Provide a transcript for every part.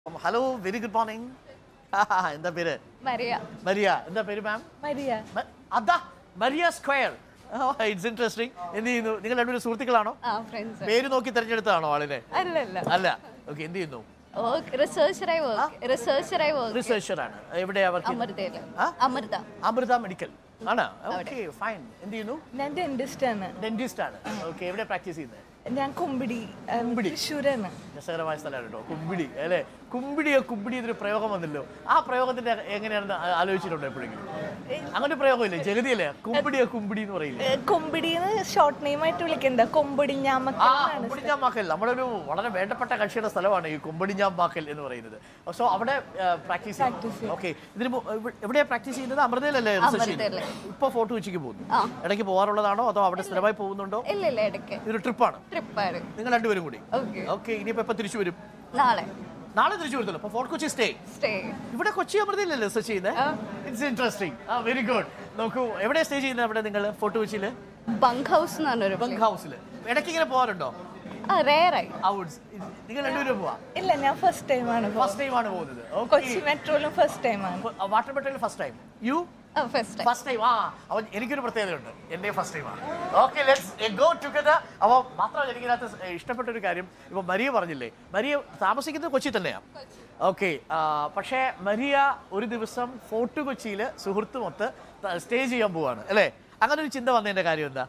Hello very good morning എന്താ പേര് Maria Maria എന്താ പേര് മാം മരിയ അതാ മരിയ സ്ക്വയർ ഇറ്റ്സ് ഇൻട്രസ്റ്റിംഗ് എന്ത് ചെയ്യുന്നു നിങ്ങൾ രണ്ടുപേരും സുഹൃത്തുക്കളാണോ ആ ഫ്രണ്ട്സ് പേര് നോക്കി തിരഞ്ഞെടുത്തതാണോ ആളിനെ അല്ലല്ല അല്ല ഓക്കെ എന്ത് ചെയ്യുന്നു വർക്ക് റിസർച്ചറായി വർക്ക് റിസർച്ചറായി വർക്ക് റിസർച്ചർ ആണ് എവിടെയാ വർക്ക് അമൃതയില് ആ? അമൃത അമൃത മെഡിക്കൽ ആണ് ഓക്കെ ഫൈൻ എന്ത് ചെയ്യുന്നു ഞാൻ ഡെന്റിസ്റ്റ് ആണ് ഡെന്റിസ്റ്റ് ആണ് ഓക്കെ എവിടെ പ്രാക്ടീസ് ചെയ്യുന്നത് ഞാൻ കുമ്പിടി ഉം, കുമ്പിടി. തൃശ്ശൂരാണ് രസകരമായ സ്ഥലമാണ് കേട്ടോ കുമ്പിടി അല്ലേ കുമ്പിടിയോ കുമ്പിടി എന്നൊരു പ്രയോഗം വന്നല്ലോ ആ പ്രയോഗത്തിന്റെ എങ്ങനെയാണെന്ന് ആ- ആലോചിച്ചിട്ടുണ്ടോ എപ്പോഴെങ്കിലും അങ്ങനെ ഒരു പ്രയോഗമില്ലേ ജഗതിയല്ലേ കുമ്പിടിയോ കുമ്പിടി എന്ന് പറയില്ലേ ഏ, കുമ്പിടിന്ന് ഷോർട്ട് നെയിം ആയിട്ട് വിളിക്കണ്ട കൊമ്പിടി ആ ഞാമക്കലാണ് കുമ്പടിഞ്ഞാമ്പാക്കൽ നമ്മുടെ ഒരു വളരെ വേണ്ടപ്പെട്ട കക്ഷിയുടെ സ്ഥലമാണ് ഈ കുമ്പടിഞ്ഞാമ്പാക്കൽ എന്ന് പറയുന്നത് സോ അവിടെ പ്രാക്ടീസ് Practice ചെയ്യും. ഓക്കെ ഇതിന് മു- ഇവ- എവിടെയാ പ്രാക്ടീസ് ചെയ്യുന്നത് അമൃതയിലല്ലേ research ചെയ്യുന്നത്? അമൃതയില്. ഇപ്പൊ ഫോട്ടോ ഉച്ചയ്ക്ക് പോകുന്നു ആ. ഇടയ്ക്ക് പോകാറുള്ളതാണോ അതോ അവിടെ സ്ഥിരമായി പോകുന്നുണ്ടോ ഇല്ല ഇല്ല ഇടയ്ക്ക് ഇതൊരു ട്രിപ്പാണ് ട്രിപ്പാണ് നിങ്ങൾ രണ്ടുപേരും കൂടി ഓക്കെ ഓക്കെ ഇനിയിപ്പോ എപ്പോ തിരിച്ചു വരും നാളെ നാളെ തിരിച്ചു വരുത്തല്ലോ അപ്പൊ ഫോർട്ട് കൊച്ചി സ്റ്റേ സ്റ്റേ ഇവിടെ കൊച്ചി അമൃതയിലല്ലേ റിസർച്ച് ചെയ്യുന്നത് ആ. It's interesting ah very good നോക്കൂ എവിടെ സ്റ്റേ ചെയ്യുന്നത് അവിടെ നിങ്ങൾ ഫോർട്ട് കൊച്ചിയിൽ ബങ്ക് ഹൗസ് എന്ന് പറഞ്ഞൊരു ബങ്ക് ഹൗസിൽ ഇടയ്ക്ക് ഇങ്ങനെ പോകാറുണ്ടോ ആ റേറായി ഔട്ട്സ് നിങ്ങൾ രണ്ടുപേരും പോവാ ഇല്ല ഞാൻ ഫസ്റ്റ് ടൈം ആണ് പോ- ഫസ്റ്റ് ടൈം ആണ് പോകുന്നത് കൊച്ചി മെട്രോയിലും ഫസ്റ്റ് ടൈം ആണ് വാട്ടർ മെട്രോയിൽ first time you ah first first time ആ അവൻ എനിക്കൊരു പ്രത്യേകതയുണ്ട് എൻ്റെ ഫസ്റ്റ് ടൈമാണ് ഓക്കെ ലെറ്റ്സ് ഗോ ടുഗദർ അപ്പോൾ മാത്രമല്ല എനിക്കതിനകത്ത് ഇഷ്ടപ്പെട്ട ഒരു കാര്യം ഇപ്പോൾ മരിയ പറഞ്ഞില്ലേ മരിയ താമസിക്കുന്നത് കൊച്ചി തന്നെയാണ് ഓക്കെ പക്ഷേ മരിയ ഒരു ദിവസം ഫോർട്ട് കൊച്ചിയിൽ സുഹൃത്തുമൊത്ത് സ്റ്റേ ചെയ്യാൻ പോവാണ് അല്ലേ അങ്ങനെ ഒരു ചിന്ത വന്നതിൻ്റെ കാര്യം എന്താ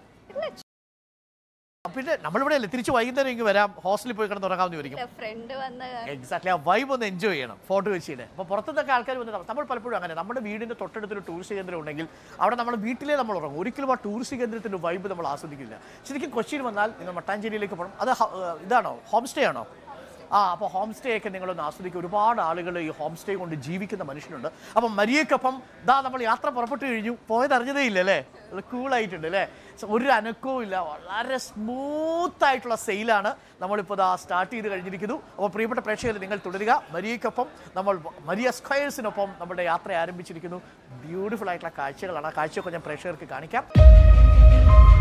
പിന്നെ നമ്മളിവിടെ അല്ലേ തിരിച്ച് വൈകുന്നേരം ഇങ്ങ് വരാം ഹോസ്റ്റലിൽ പോയി കിടന്ന് ഉറങ്ങാമെന്ന് വിചാരിക്കും ഫ്രണ്ട് വന്ന് എക്സാക്ട്ലി ആ വൈബ് ഒന്ന് എൻജോയ് ചെയ്യണം ഫോർട്ട് കൊച്ചിയുടെ അപ്പോൾ പുറത്തുനിന്നൊക്കെ ആൾക്കാർ വന്ന് താമസം- നമ്മൾ പലപ്പോഴും അങ്ങനെ നമ്മുടെ വീടിൻ്റെ തൊട്ടടുത്തൊരു ടൂറിസ്റ്റ് കേന്ദ്രം ഉണ്ടെങ്കിൽ അവിടെ നമ്മൾ വീട്ടിലേ നമ്മൾ ഉറങ്ങും ഒരിക്കലും ആ ടൂറിസ്റ്റ് കേന്ദ്രത്തിൻ്റെ വൈബ് നമ്മൾ ആസ്വദിക്കില്ല ശരിക്കും കൊച്ചിയിൽ വന്നാൽ നിങ്ങൾ മട്ടാഞ്ചേരിയിലേക്ക് പോകണം അത് ഹ- ഏഹ് ഇതാണോ ഹോം സ്റ്റേ ആണോ ആ അപ്പോൾ ഹോം സ്റ്റേ ഒക്കെ നിങ്ങളൊന്ന് ആസ്വദിക്കുക ഒരുപാട് ആളുകൾ ഈ ഹോം സ്റ്റേ കൊണ്ട് ജീവിക്കുന്ന മനുഷ്യനുണ്ട് അപ്പം മരിയക്കൊപ്പം ദാ നമ്മൾ യാത്ര പുറപ്പെട്ടു കഴിഞ്ഞു പോയത് അറിഞ്ഞതേ ഇല്ല അല്ലേ കൂളായിട്ടുണ്ട് അല്ലേ So, ഒരു അനക്കവും ഇല്ല വളരെ സ്മൂത്ത് ആയിട്ടുള്ള സെയിലാണ് നമ്മളിപ്പോൾ ദാ സ്റ്റാർട്ട് ചെയ്ത് കഴിഞ്ഞിരിക്കുന്നു അപ്പോൾ പ്രിയപ്പെട്ട പ്രേക്ഷകർ നിങ്ങൾ തുടരുക മരിയക്കൊപ്പം നമ്മൾ മരിയ സ്ക്വയേഴ്സിനൊപ്പം നമ്മുടെ യാത്ര ആരംഭിച്ചിരിക്കുന്നു ബ്യൂട്ടിഫുൾ ആയിട്ടുള്ള കാഴ്ചകളാണ് ആ കാഴ്ചയൊക്കെ ഞാൻ പ്രേക്ഷകർക്ക് കാണിക്കാം